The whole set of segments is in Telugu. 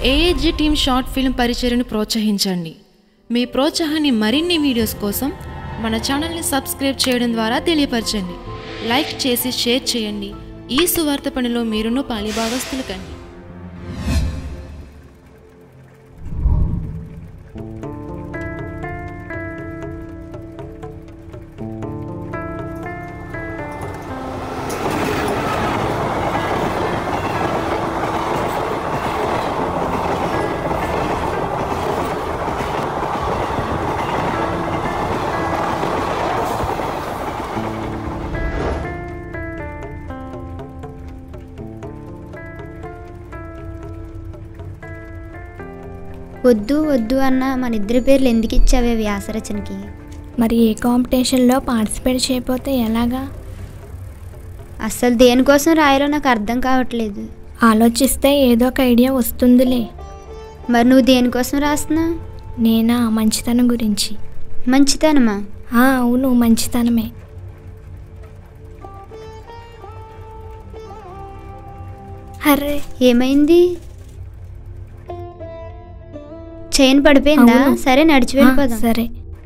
ఏఏజీ టీమ్ షార్ట్ ఫిల్మ్ పరిచయను ప్రోత్సహించండి మీ ప్రోత్సాహాన్ని మరిన్ని వీడియోస్ కోసం మన ఛానల్ని సబ్స్క్రైబ్ చేయడం ద్వారా తెలియపరచండి లైక్ చేసి షేర్ చేయండి ఈ సువార్త పనిలో మీరును పాలిభాగస్తులు కండి వద్దు వద్దు అన్న మన ఇద్దరి పేర్లు ఎందుకు ఇచ్చావే వ్యాసరచనకి మరి ఏ కాంపిటీషన్లో పార్టిసిపేట్ చేయకపోతే ఎలాగా అస్సలు దేనికోసం రాయాలో నాకు అర్థం కావట్లేదు ఆలోచిస్తే ఏదో ఒక ఐడియా వస్తుందిలే మరి నువ్వు దేనికోసం రాస్తున్నావు నేనా మంచితనం గురించి మంచితనమా ఆ, అవును మంచితనమే అరే ఏమైంది చైన్ పడిపోయిందా అవును. సరే నడిచి ఆ, వెళ్ళిపోదాం సరే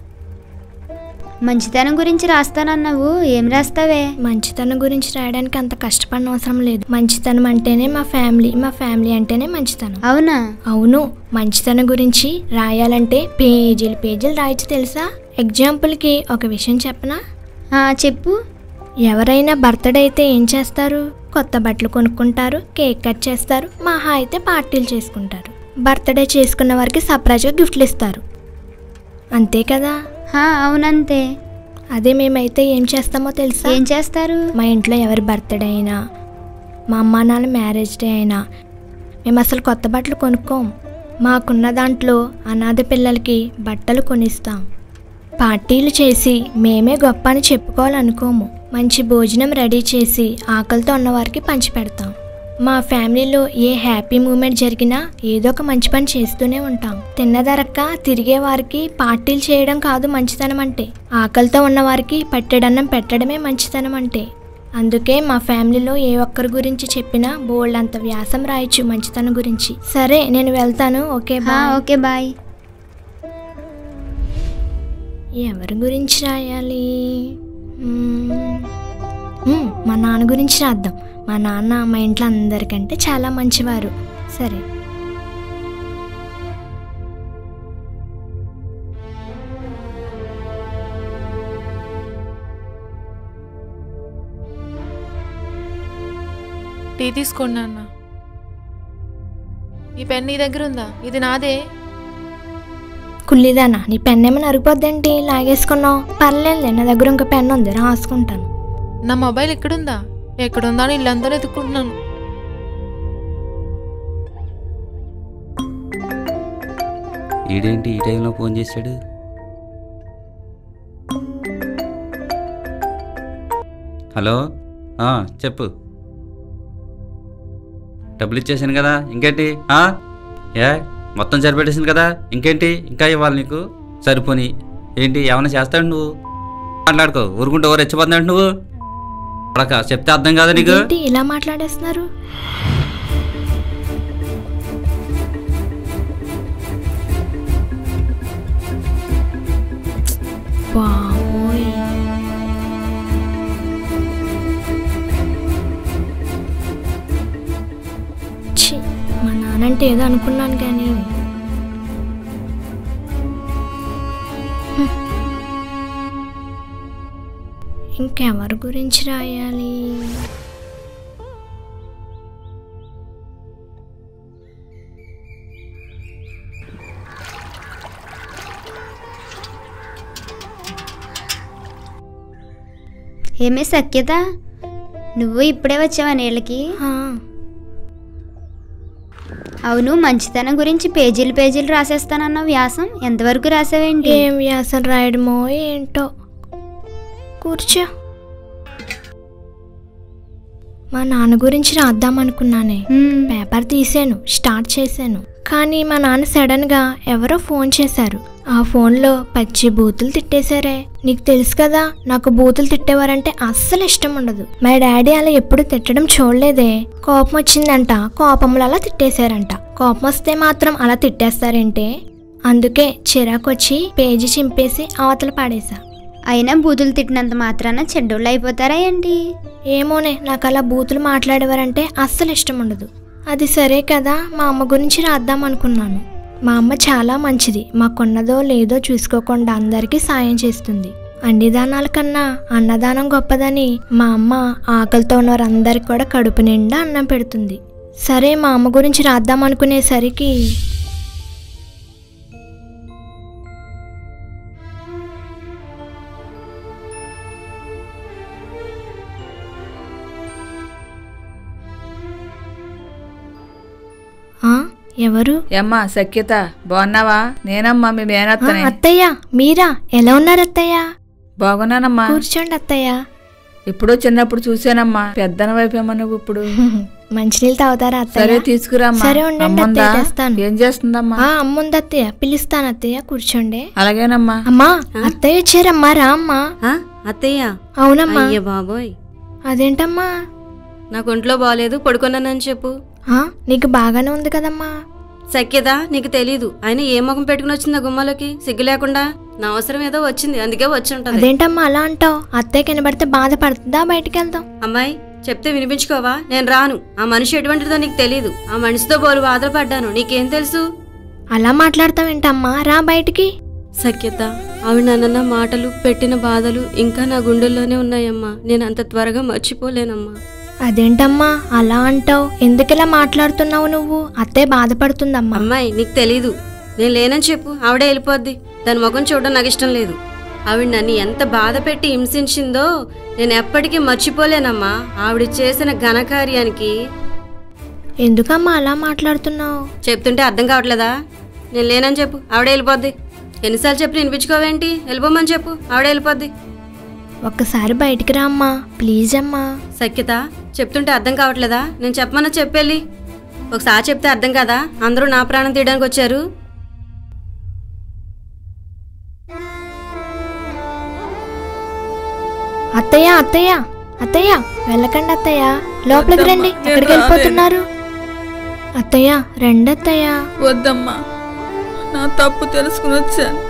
మంచితనం గురించి రాస్తానన్నావు ఏం రాస్తావే మంచితనం గురించి రాయడానికి అంత కష్టపడిన అవసరం లేదు మంచితనం అంటేనే మా ఫ్యామిలీ మా ఫ్యామిలీ అంటేనే మంచితనం అవునా అవును మంచితనం గురించి రాయాలంటే పేజీలు పేజీలు రాయొచ్చు తెలుసా ఎగ్జాంపుల్కి ఒక విషయం చెప్పనా ఆ, చెప్పు ఎవరైనా బర్త్డే అయితే ఏం చేస్తారు కొత్త బట్టలు కొనుక్కుంటారు కేక్ కట్ చేస్తారు మహా అయితే పార్టీలు చేసుకుంటారు బర్త్డే చేసుకున్న వారికి సర్ప్రైజ్గా గిఫ్ట్లు ఇస్తారు అంతే కదా హా, అవునంతే అదే మేమైతే ఏం చేస్తామో తెలుసా ఏం చేస్తారు మా ఇంట్లో ఎవరి బర్త్డే అయినా మా అమ్మా నాన్న మ్యారేజ్ డే అయినా మేము అసలు కొత్త బట్టలు కొనుక్కోం మాకున్న దాంట్లో అనాథ పిల్లలకి బట్టలు కొనిస్తాం పార్టీలు చేసి మేమే గొప్ప అని చెప్పుకోవాలనుకోము మంచి భోజనం రెడీ చేసి ఆకలితో ఉన్నవారికి పంచిపెడతాం మా ఫ్యామిలీలో ఏ హ్యాపీ మూమెంట్ జరిగినా ఏదో ఒక మంచి పని చేస్తూనే ఉంటాం తిన్నదరక్క తిరిగే వారికి పార్టీలు చేయడం కాదు మంచితనం అంటే ఆకలితో ఉన్నవారికి పట్టెడన్నం పెట్టడమే మంచితనం అంటే అందుకే మా ఫ్యామిలీలో ఏ ఒక్కరి గురించి చెప్పినా బోల్డ్ అంత వ్యాసం రాయొచ్చు మంచితనం గురించి సరే నేను వెళ్తాను ఓకే హా, బాయ్ ఓకే బాయ్ ఎవరి గురించి రాయాలి మ్మ్. మ్మ్, మా నాన్న గురించి రాద్దాం మా నాన్న మా ఇంట్లో అందరికంటే చాలా మంచివారు సరే టీ తీసుకోండి నాన్న ఈ పెన్ నీ దగ్గర ఉందా ఇది నాదే కుల్లిదానా నీ పెన్ ఏమైనా అరిగిపోద్దేంటి లాగేసుకున్నావు పర్లేదులే నా దగ్గర ఇంకో పెన్ ఉంది రాసుకుంటాను నా మొబైల్ ఎక్కడుందా ఎక్కడుందా అని ఇల్లంతా వెతుక్కుంటున్నాను ఈడేంటి ఈ టైంలో ఫోన్ చేశాడు హలో ఆ, చెప్పు డబ్బులు ఇచ్చేసాను కదా ఇంకేంటి ఆ? ఏ మొత్తం సరిపెట్టేసింది కదా ఇంకేంటి ఇంకా ఇవ్వాలి నీకు సరిపోని ఏంటి ఏమైనా చేస్తాడు నువ్వు మాట్లాడుకో ఊరుకుంటే ఎవరు రెచ్చిపోతున్నాడు నువ్వు అడక చెప్తే అర్థం కాదా నీకు ఏంటి ఇలా మాట్లాడేస్తున్నారు బాబోయ్ ఛీ, మా నాన్నంటే ఏదో అనుకున్నాను కానీ హ్మ్. ఇంకెవరి గురించి రాయాలి ఏమే సఖ్యత నువ్వు ఇప్పుడే వచ్చావా నీళ్ళకి ఆ, అవును మంచితనం గురించి పేజీలు పేజీలు రాసేస్తానన్న వ్యాసం ఎంతవరకు రాసావేంటి ఏం వ్యాసం రాయడమో ఏంటో కూర్చో మా నాన్న గురించి రాద్దాం అనుకున్నానే హ్మ్, పేపర్ తీసాను స్టార్ట్ చేశాను కానీ మా నాన్న సడన్గా ఎవరో ఫోన్ చేశారు ఆ ఫోన్లో పచ్చి బూతులు తిట్టేశారే నీకు తెలుసు కదా నాకు బూతులు తిట్టేవారంటే అస్సలు ఇష్టం ఉండదు మా డాడీ అలా ఎప్పుడు తిట్టడం చూడలేదే కోపం వచ్చిందంట కోపంలో అలా తిట్టేశారంట కోపం వస్తే మాత్రం అలా తిట్టేస్తారంటే అందుకే చిరాకొచ్చి పేజీ చింపేసి అవతల పాడేశా అయినా బూతులు తిట్టినంత మాత్రాన చెడ్డోళ్ళు అయిపోతారా ఏంటి ఏమోనే నాకు అలా బూతులు మాట్లాడేవారంటే అస్సలు ఇష్టం ఉండదు అది సరే కదా మా అమ్మ గురించి రాద్దాం అనుకున్నాను మా అమ్మ చాలా మంచిది మాకున్నదో లేదో చూసుకోకుండా అందరికీ సాయం చేస్తుంది అన్ని దానాల కన్నా అన్నదానం గొప్పదని మా అమ్మ ఆకలితో ఉన్న వారందరికి కూడా కడుపు నిండా అన్నం పెడుతుంది సరే మా అమ్మ గురించి రాద్దాం అనుకునేసరికి ఆ, ఎవరు ఏమ్మా సఖ్యత బాగున్నావా నేనమ్మా మీ ఆ, మేనత్తనే అత్తయ్య మీరా ఎలా ఉన్నారు అత్తయ్య బాగున్నానమ్మా కూర్చోండి అత్తయ్య ఎప్పుడో చిన్నప్పుడు చూసానమ్మా పెద్దన వైపేమో నువ్వు ఇప్పుడు మంచినీళ్ళు తాగుతారా సరే అత్తయ్య తీసుకురామ్మా సరే ఉండండి అమ్ముందా? అత్తయ్య, తెస్తాను. ఏం చేస్తుందమ్మా ఆ అమ్ముంది అత్తయ్య పిలుస్తాను అత్తయ్య కూర్చోండి అలాగేనమ్మా అమ్మా అత్తయ్య వచ్చారమ్మా రా అమ్మా ఆ, అత్తయ్య అవునమ్మా అయ్య బాబోయ్ అదేంటమ్మా నాకు ఒంట్లో బాగాలేదు పడుకున్నానని చెప్పు ఆ, నీకు బాగానే ఉంది కదమ్మా సఖ్యత నీకు తెలీదు ఆయన ఏ ముఖం పెట్టుకుని వచ్చిందా గుమ్మలోకి సిగ్గు లేకుండా నా అవసరం ఏదో వచ్చింది అందుకే వచ్చి ఉంటది అదేంటమ్మా అలా అంటావు అత్తయ్య కనబడితే బాధపడుతుందా బయటికి వెళ్దాం అమ్మాయి చెప్తే వినిపించుకోవా నేను రాను ఆ మనిషి ఎటువంటిదో నీకు తెలీదు ఆ మనిషితో బోలు బాధపడ్డాను నీకేం తెలుసు అలా మాట్లాడతావేంటమ్మా రా బయటికి సఖ్యత ఆవిడ నన్న మాటలు పెట్టిన బాధలు ఇంకా నా గుండెల్లోనే ఉన్నాయమ్మా నేను అంత త్వరగా మర్చిపోలేనమ్మా అదేంటమ్మా అలా అంటావు ఎందుకు ఇలా మాట్లాడుతున్నావు నువ్వు అత్తయ్య బాధపడుతుందమ్మా అమ్మాయి నీకు తెలీదు నేను లేనని చెప్పు ఆవిడే వెళ్ళిపోద్ది దాని ముఖం చూడడం నాకు ఇష్టం లేదు ఆవిడ నన్ను ఎంత బాధ పెట్టి హింసించిందో నేను ఎప్పటికీ మర్చిపోలేనమ్మా ఆవిడ చేసిన ఘనకార్యానికి ఎందుకమ్మా అలా మాట్లాడుతున్నావు చెప్తుంటే అర్థం కావట్లేదా నేను లేనని చెప్పు ఆవిడే వెళ్ళిపోద్ది ఎన్నిసార్లు చెప్పి వినిపించుకోవేంటి వెళ్ళిపోమని చెప్పు ఆవిడే వెళ్ళిపోద్ది ఒక్కసారి బయటికి రా అమ్మా ప్లీజ్ అమ్మా సఖ్యత చెప్తుంటే అర్థం కావట్లేదా నేను చెప్పమన్నా చెప్పెళ్ళి ఒకసారి చెప్తే అర్థం కదా అందరూ నా ప్రాణం తీయడానికి వచ్చారు అత్తయ్య అత్తయ్య అత్తయ్య వెళ్ళకండి అత్తయ్య లోపలికి రండి వద్దమ్మా, ఎక్కడికి నేను వెళ్ళిపోతున్నారు అత్తయ్య రండి అత్తయ్య వద్దమ్మా నా తప్పు తెలుసుకుని వచ్చాను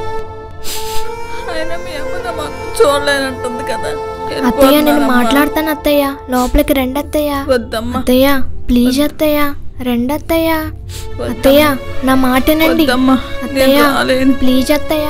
ఆయన మీ అమ్మ నా మొఖం చూడలేనంటుంది కదా అత్తయ్య నేను వెళ్ళిపోతున్నానమ్మా. మాట్లాడతాను అత్తయ్య లోపలికి రండి అత్తయ్య వద్దమ్మా అత్తయ్య ప్లీజ్ అత్తయ్య రండి అత్తయ్య అత్తయ్య నా మాటనండి వద్దమ్మా నేను అత్తయ్య రాలేను ప్లీజ్ అత్తయ్య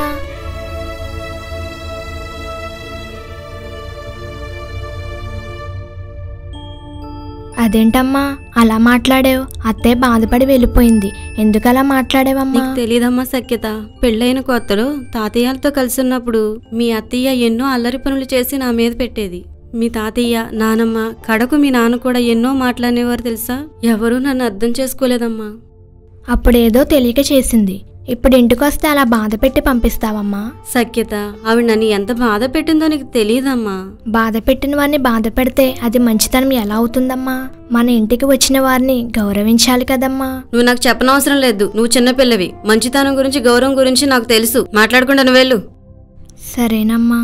అదేంటమ్మా అలా మాట్లాడావు అత్తయ్య బాధపడి వెళ్ళిపోయింది ఎందుకు అలా మాట్లాడావమ్మా నీకు తెలీదమ్మా సఖ్యత పెళ్ళైన కొత్తలో తాతయ్యలతో కలిసి ఉన్నప్పుడు మీ అత్తయ్య ఎన్నో అల్లరి పనులు చేసి నా మీద పెట్టేది మీ తాతయ్య నానమ్మ కడకు మీ నాన్న కూడా ఎన్నో మాట్లాడేవారు తెలుసా ఎవరూ నన్ను అర్థం చేసుకోలేదమ్మా అప్పుడేదో తెలియక చేసింది ఇప్పుడు ఇంటికొస్తే అలా బాధ పెట్టి పంపిస్తావమ్మా సఖ్యత ఆవిడ నన్ను ఎంత బాధ పెట్టిందో నీకు తెలియదమ్మా బాధ పెట్టిన వారిని బాధ పెడితే అది మంచితనం ఎలా అవుతుందమ్మా మన ఇంటికి వచ్చిన వారిని గౌరవించాలి కదమ్మా నువ్వు నాకు చెప్పనవసరం లేదు నువ్వు చిన్నపిల్లవి మంచితనం గురించి గౌరవం గురించి నాకు తెలుసు మాట్లాడకుండా నువ్వు వెళ్ళు సరేనమ్మా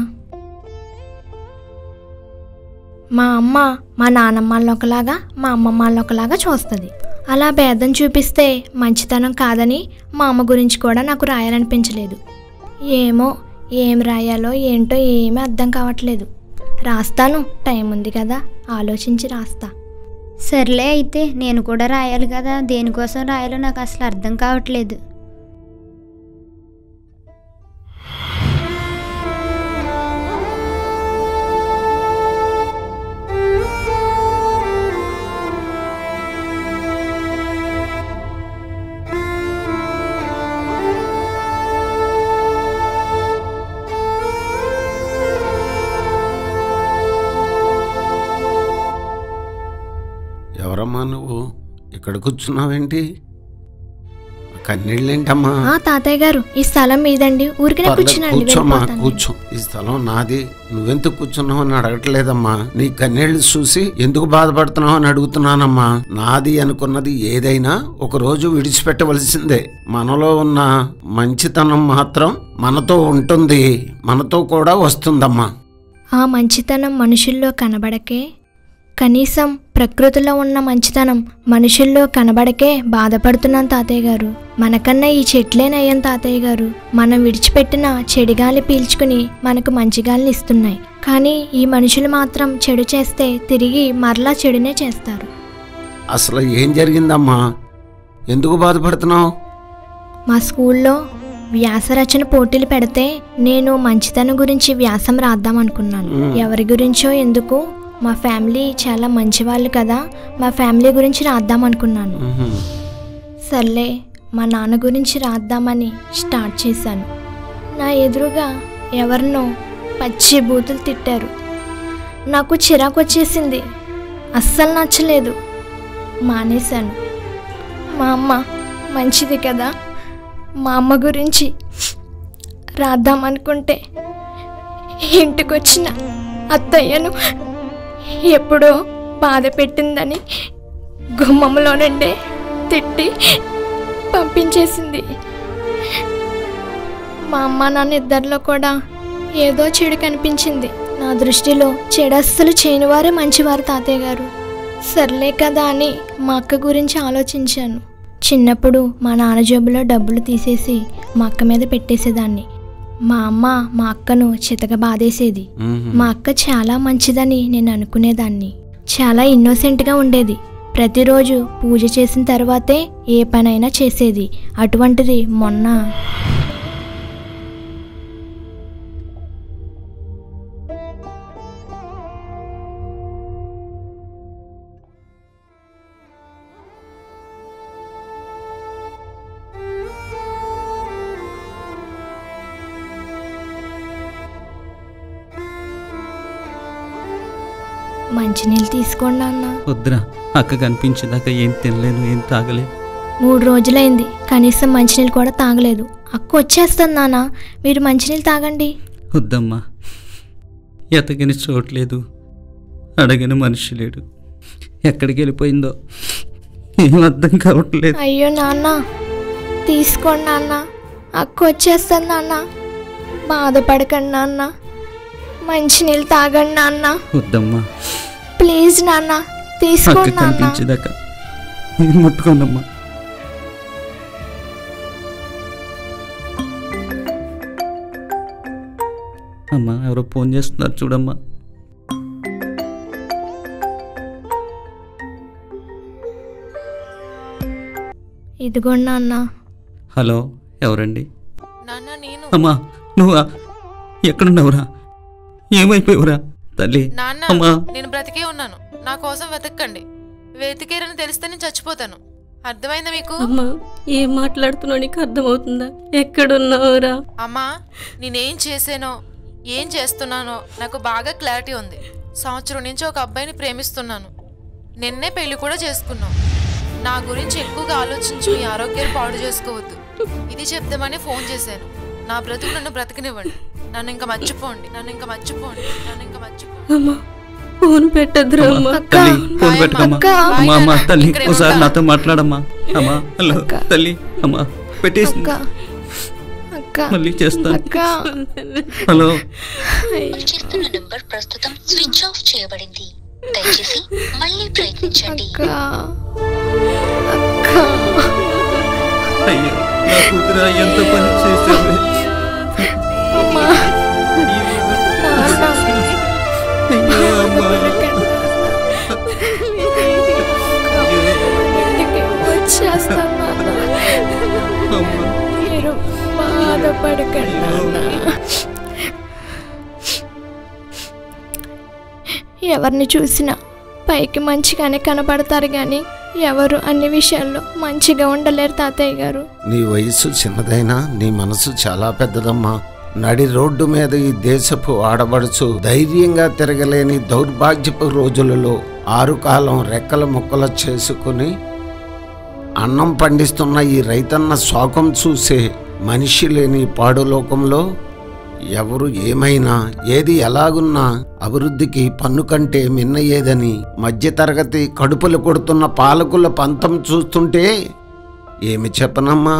మా అమ్మ మా నానమ్మల్ని ఒకలాగా మా అమ్మమ్మల్ని ఒకలాగా చూస్తుంది అలా భేదం చూపిస్తే మంచితనం కాదని మా అమ్మ గురించి కూడా నాకు రాయాలనిపించలేదు ఏమో ఏం రాయాలో ఏంటో ఏమీ అర్థం కావట్లేదు రాస్తాను టైం ఉంది కదా ఆలోచించి రాస్తా సర్లే అయితే నేను కూడా రాయాలి కదా దేనికోసం రాయాలో నాకు అసలు అర్థం కావట్లేదు ఎవరమ్మా నువ్వు ఇక్కడ కూర్చున్నావేంటి అక్క కన్నీళ్ళేంటమ్మా ఆ తాతయ్య గారు ఈ స్థలం మీదండి ఊరికనే పర్లేదు, కూర్చున్నాండి కూర్చోమ్మా వెళ్ళిపోతాను. కూర్చో ఈ స్థలం నాది నువ్వెందుకు కూర్చున్నావు అని అడగట్లేదమ్మా నీ కన్నీళ్లు చూసి ఎందుకు బాధపడుతున్నావు అని అడుగుతున్నానమ్మా నాది అనుకున్నది ఏదైనా ఒక రోజు విడిచిపెట్టవలసిందే మనలో ఉన్న మంచితనం మాత్రం మనతో ఉంటుంది మనతో కూడా వస్తుందమ్మా ఆ మంచితనం మనుషుల్లో కనబడకే కనీసం ప్రకృతిలో ఉన్న మంచితనం మనుషుల్లో కనబడకే బాధపడుతున్నాం తాతయ్య గారు మనకన్నా ఈ చెట్లేనయ్యాం తాతయ్య గారు మనం విడిచిపెట్టిన చెడిగాలి పీల్చుకుని మనకు మంచి గాలిని ఇస్తున్నాయి కానీ ఈ మనుషులు మాత్రం చెడు చేస్తే తిరిగి మరలా చెడునే చేస్తారు అసలు ఏం జరిగిందమ్మా ఎందుకు బాధపడుతున్నావు మా స్కూల్లో వ్యాసరచన పోటీలు పెడితే నేను మంచితనం గురించి వ్యాసం రాద్దాం అనుకున్నాను ఎవరి గురించో ఎందుకు మా ఫ్యామిలీ చాలా మంచి వాళ్ళు కదా మా ఫ్యామిలీ గురించి రాద్దాం అనుకున్నాను ఉహుం. సర్లే మా నాన్న గురించి రాద్దామని స్టార్ట్ చేశాను నా ఎదురుగా ఎవరినో పచ్చి బూతులు తిట్టారు నాకు చిరాకు వచ్చేసింది అస్సలు నచ్చలేదు మానేశాను మా అమ్మ మంచిది కదా మా అమ్మ గురించి రాద్దామనుకుంటే ఇంటికొచ్చిన అత్తయ్యను ఎప్పుడో బాధ పెట్టిందని గుమ్మంలో నుండే తిట్టి పంపించేసింది మా అమ్మ నాన్న ఇద్దరిలో కూడా ఏదో చెడు కనిపించింది నా దృష్టిలో చెడు అస్సలు చేయనివారే మంచివారు తాతయ్య గారు సర్లే కదా అని మా అక్క గురించి ఆలోచించాను చిన్నప్పుడు మా నాన్న జేబులో డబ్బులు తీసేసి మా అక్క మీద పెట్టేసేదాన్ని మా అమ్మ మా అక్కను చితక బాధేసేది ఉహుం. మా అక్క చాలా మంచిదని నేను అనుకునేదాన్ని చాలా ఇన్నోసెంట్గా ఉండేది ప్రతిరోజు పూజ చేసిన తర్వాతే ఏ పనైనా చేసేది అటువంటిది మొన్న మంచినీళ్ళు తీసుకోండి అన్న వద్దురా అక్క కనిపించేదాకా ఏం తినలేను ఏం తాగలేను మూడు రోజులైంది కనీసం మంచినీళ్ళు కూడా తాగలేదు అక్క వచ్చేస్తుంది నాన్న మీరు మంచినీళ్ళు తాగండి వద్దమ్మా ఎతకని చోట్లేదు అడగని మనిషి లేడు ఎక్కడికి వెళ్ళిపోయిందో ఏం అర్థం కావట్లేదు అయ్యో నాన్న తీసుకోండి నాన్న అక్క వచ్చేస్తుంది నాన్న బాధపడకండి నాన్న మంచినీళ్ళు తాగండి నాన్న వద్దమ్మా ప్లీజ్ నాన్న అక్క తీసుకోండి నాన్న కనిపించేదాకా నేను ముట్టుకోనమ్మా అమ్మా ఎవరో ఫోన్ చేస్తున్నారు చూడమ్మా ఇదిగోండి నాన్న హలో ఎవరండి నాన్న నేను అమ్మా నువ్వా ఎక్కడున్నావురా ఏమైపోయావురా తల్లి నాన్న అమ్మా నేను బ్రతికే ఉన్నాను నా కోసం వెతక్కండి వెతికేరని తెలిస్తే నేను చచ్చిపోతాను అర్థమైందా మీకు అమ్మా ఏం మాట్లాడుతున్నావు నీకు అర్థమవుతుందా ఎక్కడున్నావురా అమ్మా నేనేం చేసానో ఏం చేస్తున్నానో నాకు బాగా క్లారిటీ ఉంది సంవత్సరం నుంచి ఒక అబ్బాయిని ప్రేమిస్తున్నాను నిన్నే పెళ్లి కూడా చేసుకున్నాం నా గురించి ఎక్కువగా ఆలోచించి మీ ఆరోగ్యాన్ని పాడు చేసుకోవద్దు ఇది చెప్దామని ఫోన్ చేశాను నా బ్రతుకు నన్ను బ్రతకనివ్వండి నన్ను ఇంకా మర్చిపోండి నన్ను ఇంకా మర్చిపోండి నన్ను ఇంకా మర్చిపోండి అమ్మా ఫోన్ పెట్టద్దురా అమ్మా అక్క తల్లి ఫోన్ పెట్టుకోమ్మా అక్క. అమ్మా అమ్మా తల్లి ఇక్కడ ఒకసారి ఉంటా. నాతో మాట్లాడమ్మా అమ్మా హలో తల్లి అమ్మా పెట్టేసి అక్క అక్క మళ్ళీ చేస్తాను అక్క హలో మీరు చేస్తున్న నంబర్ ప్రస్తుతం స్విచ్ ఆఫ్ చేయబడింది దయచేసి మళ్ళీ ప్రయత్నించండి అక్క అక్క అయ్యో నా కూతురు ఎంత పని చేసావే అమ్మా నాన్న అయ్యో అమ్మా ఇంటికి వచ్చేస్తాను నాన్న అమ్మా మీరు బాధపడకండి నాన్న ఎవరిని చూసినా పైకి మంచిగానే కనపడతారు కానీ ఎవరు అన్ని విషయాల్లో మంచిగా ఉండలేరు తాతయ్య గారు నీ వయసు చిన్నదైనా నీ మనసు చాలా పెద్దదమ్మా నడి రోడ్డు మీద ఈ దేశపు ఆడబడుచు ధైర్యంగా తిరగలేని దౌర్భాగ్యపు రోజులలో ఆరు కాలం రెక్కల ముక్కలు చేసుకుని అన్నం పండిస్తున్న ఈ రైతన్న శోకం చూసే మనిషి లేని పాడు లోకంలో ఎవరు ఏమైనా ఏది ఎలాగున్నా అభివృద్ధికి పన్ను కంటే మిన్న ఏదని మధ్యతరగతి కడుపులు కొడుతున్న పాలకుల పంతం చూస్తుంటే ఏమి చెప్పనమ్మా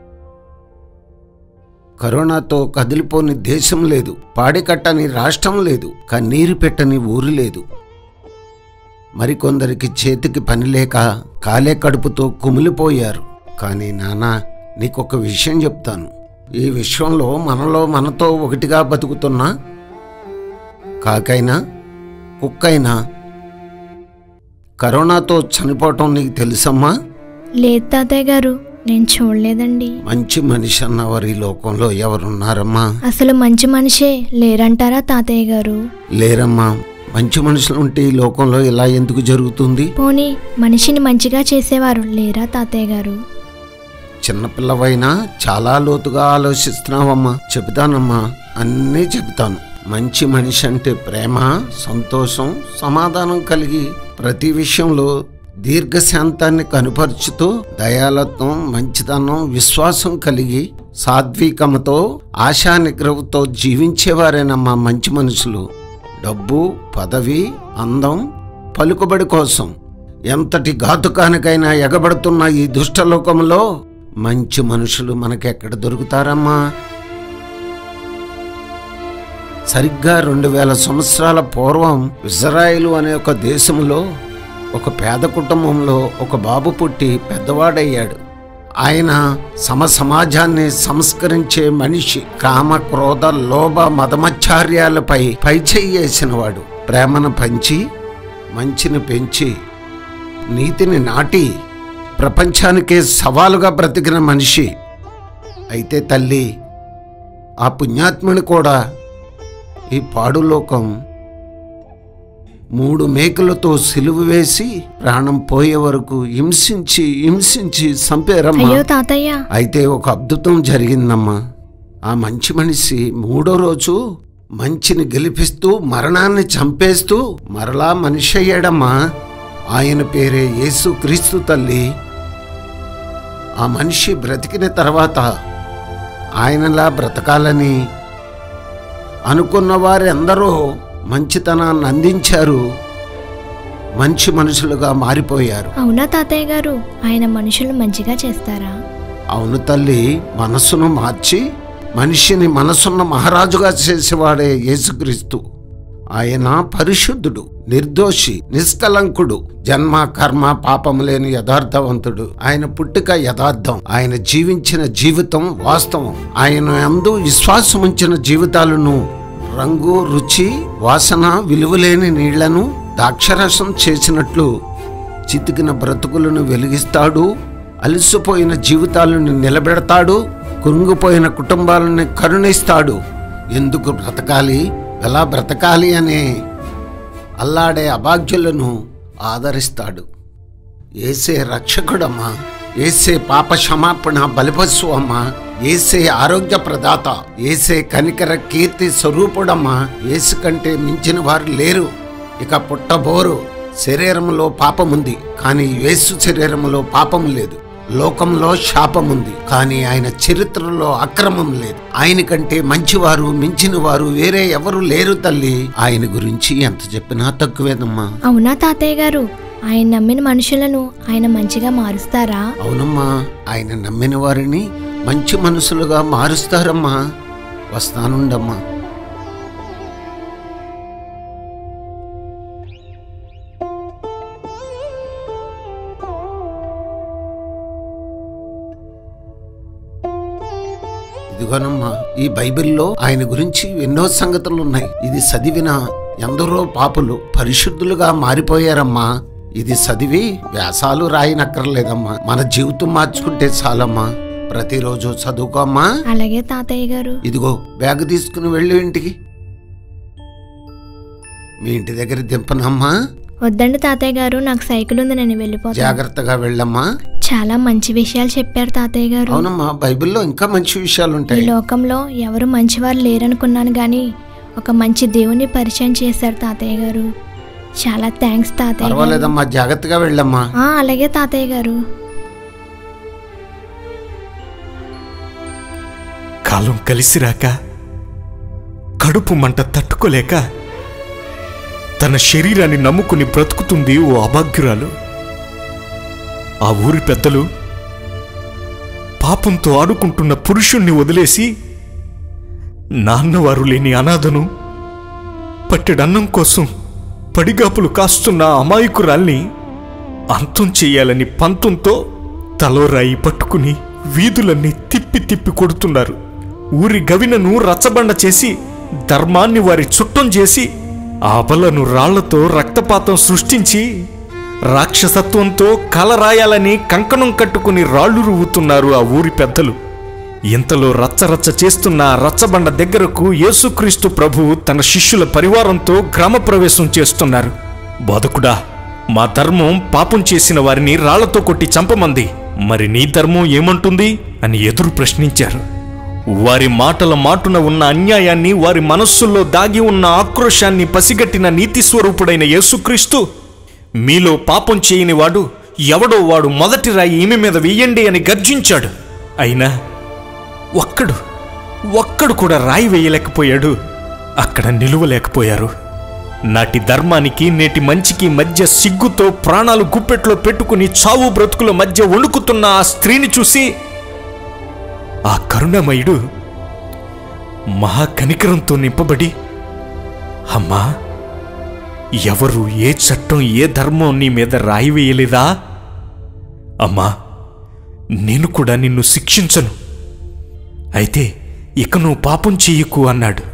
కరోనాతో కదిలిపోని దేశం లేదు పాడికట్టని రాష్ట్రం లేదు కన్నీరు పెట్టని ఊరు లేదు మరికొందరికి చేతికి పని లేక కాలే కడుపుతో కుమిలిపోయారు కానీ నానా నీకొక విషయం చెప్తాను ఈ విషయంలో మనలో మనతో ఒకటిగా బతుకుతున్నా కాకైనా కుక్కైనా కరోనాతో చనిపోవటం నీకు తెలుసమ్మా లేదు తాతయ్య గారు నేను చూడలేదండి మంచి మనిషి అన్నవారు ఈ లోకంలో ఎవరున్నారమ్మా అసలు మంచి మనిషే లేరంటారా తాతయ్య గారు లేరమ్మా మంచి మనుషులు ఉంటే ఈ లోకంలో ఇలా ఎందుకు జరుగుతుంది పోనీ మనిషిని మంచిగా చేసేవారు లేరా తాతయ్య గారు చిన్నపిల్లవైనా చాలా లోతుగా ఆలోచిస్తున్నావమ్మా చెబుతానమ్మా అన్నీ చెబుతాను మంచి మనిషి అంటే ప్రేమ సంతోషం సమాధానం కలిగి ప్రతి విషయంలో దీర్ఘశాంతాన్ని కనుపరుచుతూ దయాలత్వం మంచితనం విశ్వాసం కలిగి సాత్వికముతో ఆశా నిగ్రహంతో జీవించేవారేనమ్మా మంచి మనుషులు డబ్బు పదవి అందం పలుకుబడి కోసం ఎంతటి ఘాతుకానికైనా ఎగబడుతున్న ఈ దుష్టలోకంలో మంచి మనుషులు మనకెక్కడ దొరుకుతారమ్మా సరిగ్గా రెండు వేల సంవత్సరాల పూర్వం ఇజ్రాయిలు అనే ఒక దేశంలో ఒక పేద కుటుంబంలో ఒక బాబు పుట్టి పెద్దవాడయ్యాడు ఆయన సమ సమాజాన్ని సంస్కరించే మనిషి కామ క్రోధ లోభ మదమచ్చార్యాలపై పైచెయ్యేసినవాడు ప్రేమను పంచి మంచిని పెంచి నీతిని నాటి ప్రపంచానికే సవాలుగా బ్రతికిన మనిషి అయితే తల్లి ఆ పుణ్యాత్ముని కూడా ఈ పాడులోకం మూడు మేకులతో సిలువు వేసి ప్రాణం పోయే వరకు హింసించి హింసించి చంపారమ్మా అయ్యో తాతయ్య అయితే ఒక అద్భుతం జరిగిందమ్మా ఆ మంచి మనిషి మూడో రోజు మంచిని గెలిపిస్తూ మరణాన్ని చంపేస్తూ మరలా మనిషి అయ్యాడమ్మా ఆయన పేరే యేసు క్రీస్తు తల్లి ఆ మనిషి బ్రతికిన తర్వాత ఆయనలా బ్రతకాలని అనుకున్న వారెందరో మంచితనాన్ని అందించారు మంచి మనుషులుగా మారిపోయారు అవునా తాతయ్య గారు ఆయన మనుషులు మంచిగా చేస్తారా అవును తల్లి మనస్సును మార్చి మనిషిని మనసున్న మహారాజుగా చేసేవాడే యేసుక్రీస్తు ఆయన పరిశుద్ధుడు నిర్దోషి నిష్కలంకుడు జన్మ కర్మ పాపం లేని యథార్థవంతుడు ఆయన పుట్టుక యథార్థం ఆయన జీవించిన జీవితం వాస్తవం ఆయన అందు విశ్వాసముంచిన జీవితాలను రంగు రుచి వాసన విలువలేని నీళ్లను దాక్షరసం చేసినట్లు చితికిన బ్రతుకులను వెలిగిస్తాడు అలసిపోయిన జీవితాలను నిలబెడతాడు కుంగిపోయిన కుటుంబాలను కరుణిస్తాడు ఎందుకు బ్రతకాలి ఎలా బ్రతకాలి అనే అల్లాడే అభాగ్యులను ఆదరిస్తాడు ఏసే రక్షకుడమ్మా ఏసే పాప క్షమాపణ బలిపశు అమ్మా ఏసే ఆరోగ్య ప్రదాత ఏసే కనికర కీర్తి స్వరూపుడమ్మా ఏసు కంటే మించిన వారు లేరు ఇక పుట్టబోరు శరీరంలో పాపముంది కానీ యేసు శరీరంలో పాపం లేదు లోకంలో శాపముంది కానీ ఆయన చరిత్రలో అక్రమం లేదు ఆయన కంటే మంచివారు మించిన వారు వేరే ఎవరు లేరు తల్లి ఆయన గురించి ఎంత చెప్పినా తక్కువేదమ్మా అవునా తాతయ్య గారు ఆయన నమ్మిన మనుషులను ఆయన మంచిగా మారుస్తారా అవునమ్మా ఆయన నమ్మిన వారిని మంచి మనసులుగా మారుస్తారమ్మా వస్తానుండమ్మా ఇదిగోనమ్మా ఈ బైబిల్లో ఆయన గురించి ఎన్నో సంగతులు ఉన్నాయి ఇది చదివిన ఎందరో పాపులు పరిశుద్ధులుగా మారిపోయారమ్మా ఇది చదివి వ్యాసాలు రాయనక్కర్లేదమ్మా మన జీవితం మార్చుకుంటే చాలమ్మా ప్రతిరోజు చదువుకోమ్మా అలాగే తాతయ్య గారు ఇదిగో బ్యాగ్ తీసుకుని వెళ్ళు ఇంటికి మీ ఇంటి దగ్గర దింపనమ్మా వద్దండి తాతయ్య గారు నాకు సైకిల్ ఉంది నేను వెళ్ళిపోతాను జాగ్రత్తగా వెళ్ళమ్మా చాలా మంచి విషయాలు చెప్పారు తాతయ్య గారు అవునమ్మా బైబిల్లో ఇంకా మంచి విషయాలు ఈ ఉంటాయి లోకంలో ఎవరు మంచివారు లేరనుకున్నాను కానీ ఒక మంచి దేవుని పరిచయం చేశారు తాతయ్య గారు చాలా థ్యాంక్స్ తాతయ్య గారు పర్వాలేదమ్మా జాగ్రత్తగా వెళ్ళమ్మా ఆ, అలాగే తాతయ్య గారు కాలం కలిసిరాక కడుపు మంట తట్టుకోలేక తన శరీరాన్ని నమ్ముకుని బ్రతుకుతుంది ఓ అభాగ్యురాలు ఆ ఊరి పెద్దలు పాపంతో ఆడుకుంటున్న పురుషుణ్ణి వదిలేసి నాన్నవారు లేని అనాథను పట్టెడన్నం కోసం పడిగాపులు కాస్తున్న ఆ అమాయకురాల్ని అంతం చెయ్యాలని పంతంతో తలోరాయి పట్టుకుని వీధులన్నీ తిప్పి తిప్పి కొడుతున్నారు ఊరి గవినను రచ్చబండ చేసి ధర్మాన్ని వారి చుట్టం చేసి ఆ బలను రాళ్లతో రక్తపాతం సృష్టించి రాక్షసత్వంతో కలరాయాలని కంకణం కట్టుకుని రాళ్లు రువ్వుతున్నారు ఆ ఊరి పెద్దలు ఇంతలో రచ్చరచ్చ చేస్తున్న ఆ రచ్చబండ దగ్గరకు యేసుక్రీస్తు ప్రభువు తన శిష్యుల పరివారంతో గ్రామ ప్రవేశం చేస్తున్నారు బోధకుడా మా ధర్మం పాపం చేసిన వారిని రాళ్లతో కొట్టి చంపమంది మరి నీ ధర్మం ఏమంటుంది అని ఎదురు ప్రశ్నించారు వారి మాటల మాటున ఉన్న అన్యాయాన్ని వారి మనస్సుల్లో దాగి ఉన్న ఆక్రోశాన్ని పసిగట్టిన నీతి స్వరూపుడైన యేసుక్రీస్తు మీలో పాపం చేయని వాడు ఎవడో వాడు మొదటి రాయి ఈమె మీద వెయ్యండి అని గర్జించాడు అయినా ఒక్కడు ఒక్కడు కూడా రాయి వేయలేకపోయాడు అక్కడ నిలువలేకపోయారు నాటి ధర్మానికి నేటి మంచికి మధ్య సిగ్గుతో ప్రాణాలు గుప్పెట్లో పెట్టుకుని చావు బ్రతుకుల మధ్య వణుకుతున్న ఆ స్త్రీని చూసి ఆ కరుణమయుడు మహాకనికరంతో నింపబడి అమ్మా ఎవరు ఏ చట్టం ఏ ధర్మం నీ మీద రాయి వేయలేదా అమ్మా నేను కూడా నిన్ను శిక్షించను అయితే ఇక నువ్వు పాపం చెయ్యకు అన్నాడు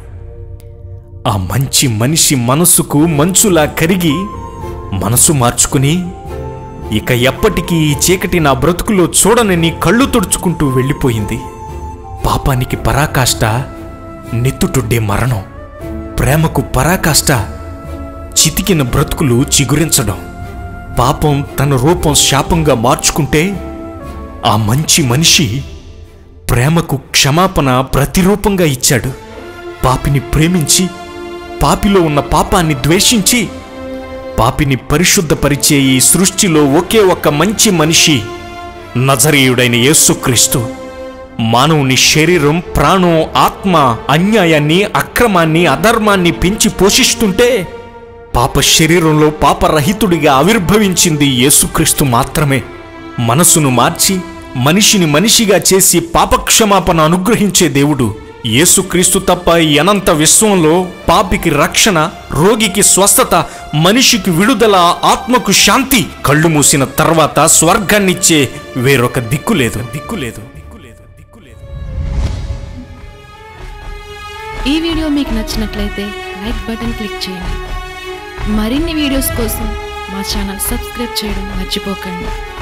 ఆ మంచి మనిషి మనసుకు మంచులా కరిగి మనసు మార్చుకుని ఇక ఎప్పటికీ ఈ చీకటి నా బ్రతుకులో చూడనని కళ్ళు తుడుచుకుంటూ వెళ్ళిపోయింది పాపానికి పరాకాష్ట నెత్తుటుడ్డే మరణం ప్రేమకు పరాకాష్ట చితికిన బ్రతుకులు చిగురించడం పాపం తన రూపం శాపంగా మార్చుకుంటే ఆ మంచి మనిషి ప్రేమకు క్షమాపణ ప్రతిరూపంగా ఇచ్చాడు పాపిని ప్రేమించి పాపిలో ఉన్న పాపాన్ని ద్వేషించి పాపిని పరిశుద్ధపరిచే ఈ సృష్టిలో ఒకే ఒక్క మంచి మనిషి నజరీయుడైన యేసుక్రీస్తు మానవుని శరీరం ప్రాణం ఆత్మ అన్యాయాన్ని అక్రమాన్ని అధర్మాన్ని పెంచి పోషిస్తుంటే పాప శరీరంలో పాపరహితుడిగా ఆవిర్భవించింది యేసుక్రీస్తు మాత్రమే మనసును మార్చి మనిషిని మనిషిగా చేసి పాపక్షమాపణ అనుగ్రహించే దేవుడు యేసుక్రీస్తు తప్ప ఈ అనంత విశ్వంలో పాపికి రక్షణ రోగికి స్వస్థత మనిషికి విడుదల ఆత్మకు శాంతి కళ్ళు మూసిన తర్వాత స్వర్గాన్నిచ్చే వేరొక దిక్కు లేదు దిక్కు లేదు ఈ వీడియో మీకు నచ్చినట్లయితే లైక్ బటన్ క్లిక్ చేయండి మరిన్ని వీడియోస్ కోసం మా ఛానల్ సబ్స్క్రైబ్ చేయడం మర్చిపోకండి